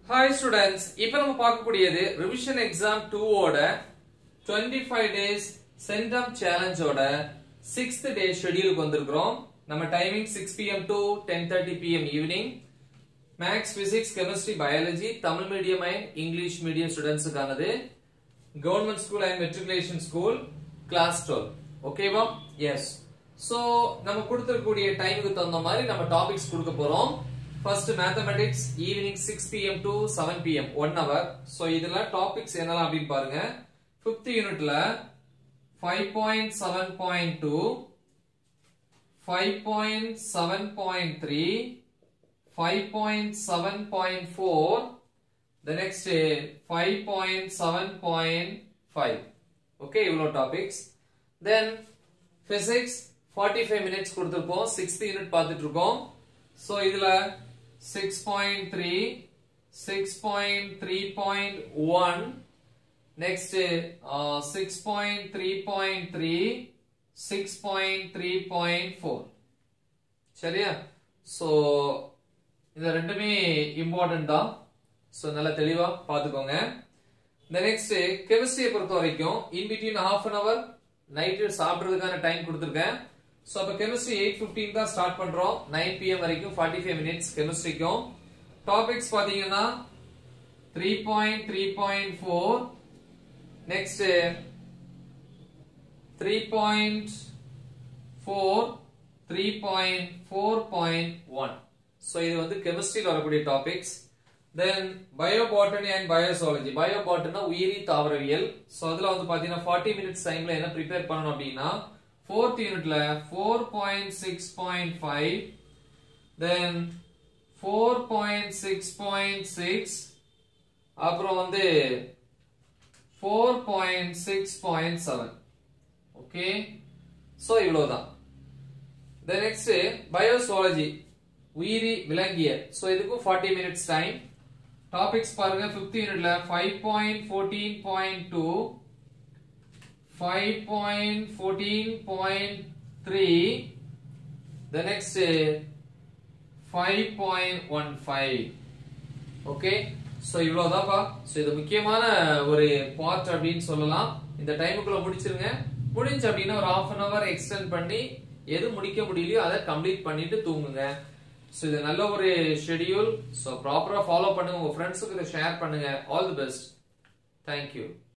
hi students இப்போ நம்ம பார்க்கக்கூடியது ரிவிஷன் எக்ஸாம் டூவோட டுவெண்ட்டி ஃபைவ் டேஸ் சென்டம் சேலஞ்சோட சிக்ஸ்த் டே ஷெடியூலுக்கு வந்திருக்கிறோம் நம்ம timing six PM to ten thirty PM evening maths physics chemistry biology Tamil medium and English medium ஸ்டூடெண்ட்ஸுக்கானது government school and matriculation school class twelve ஓகேவா yes so நம்ம கொடுத்திருக்கக்கூடிய டைமுக்கு தகுந்த மாதிரி நம்ம டாபிக்ஸ் கொடுக்க போறோம் first mathematics evening six PM to seven PM one hour so இதுல டாபிக்ஸ் என்னலாம் அப்படின்னு பாருங்க ஃபிஃப்த் யூனிட்ல five point seven point two five point seven point three five point seven point four the next uh, 5.7.5 okay இவ்வளோ topics then physics 45 minutes கொடுத்திருப்போம் 6th unit பார்த்துட்டு இருக்கோம் so இதுல 6.3 6.3.1 next uh, 6.3.3 6.3.4 சரியா so இந்த ரெண்டுமே இம்பார்ட்டன்ட் தான் ஸோ நல்லா தெளிவா பார்த்துக்கோங்க இந்த நெக்ஸ்ட் கெமிஸ்ட்ரியை பொறுத்த வரைக்கும் in between half an hour night சாப்பிட்றதுக்கான டைம் கொடுத்துருக்கேன் ஸோ அப்போ கெமிஸ்ட்ரி எயிட் ஃபிஃப்டீன் தான் ஸ்டார்ட் பண்றோம் நைன் பிஎம் வரைக்கும் ஃபார்ட்டி ஃபைவ் மினிட்ஸ் கெமிஸ்ட்ரிக்கும் டாபிக்ஸ் பார்த்தீங்கன்னா three point three point four next three point four three point four point one so இது வந்து கெமிஸ்ட்ரியில் வரக்கூடிய topics then bio botany and bio zoology பயோபாட்டனா உயிரி தாவரவியல் ஸோ அதில் வந்து பார்த்தீங்கன்னா ஃபார்ட்டி மினிட்ஸ் டைம்ல என்ன ப்ரிப்பேர் பண்ணணும் அப்படின்னா ஃபோர்த் யூனிட்ல four point six point five then four point six point six அப்புறம் வந்து four point six point seven okay so இவ்வளோதான் தென் நெக்ஸ்ட் பயோசாலஜி உயிரி விலங்கியல் ஸோ இதுக்கும் ஃபார்ட்டி மினிட்ஸ் டைம் டாபிக்ஸ் பாருங்க ஃபிஃப்த் யூனிட்ல five point fourteen point two five point fourteen point three the next five point one five okay so இவ்வளோதான்ப்பா so இது முக்கியமான ஒரு பார்ட் அப்படின்னு சொல்லலாம் இந்த டைமுக்குள்ள முடிச்சிருங்க முடிஞ்சு அப்படின்னா ஒரு ஹாஃப் அன் அவர் எக்ஸ்டெண்ட் பண்ணி எது முடிக்க முடியலையோ அதை கம்ப்ளீட் பண்ணிட்டு தூங்குங்க ஸோ இது நல்ல ஒரு ஷெடியூல் ஸோ ப்ராப்பராக ஃபாலோ பண்ணுங்க உங்க ஃப்ரெண்ட்ஸுக்கு இதை ஷேர் பண்ணுங்க ஆல் தி பெஸ்ட் தேங்க்யூ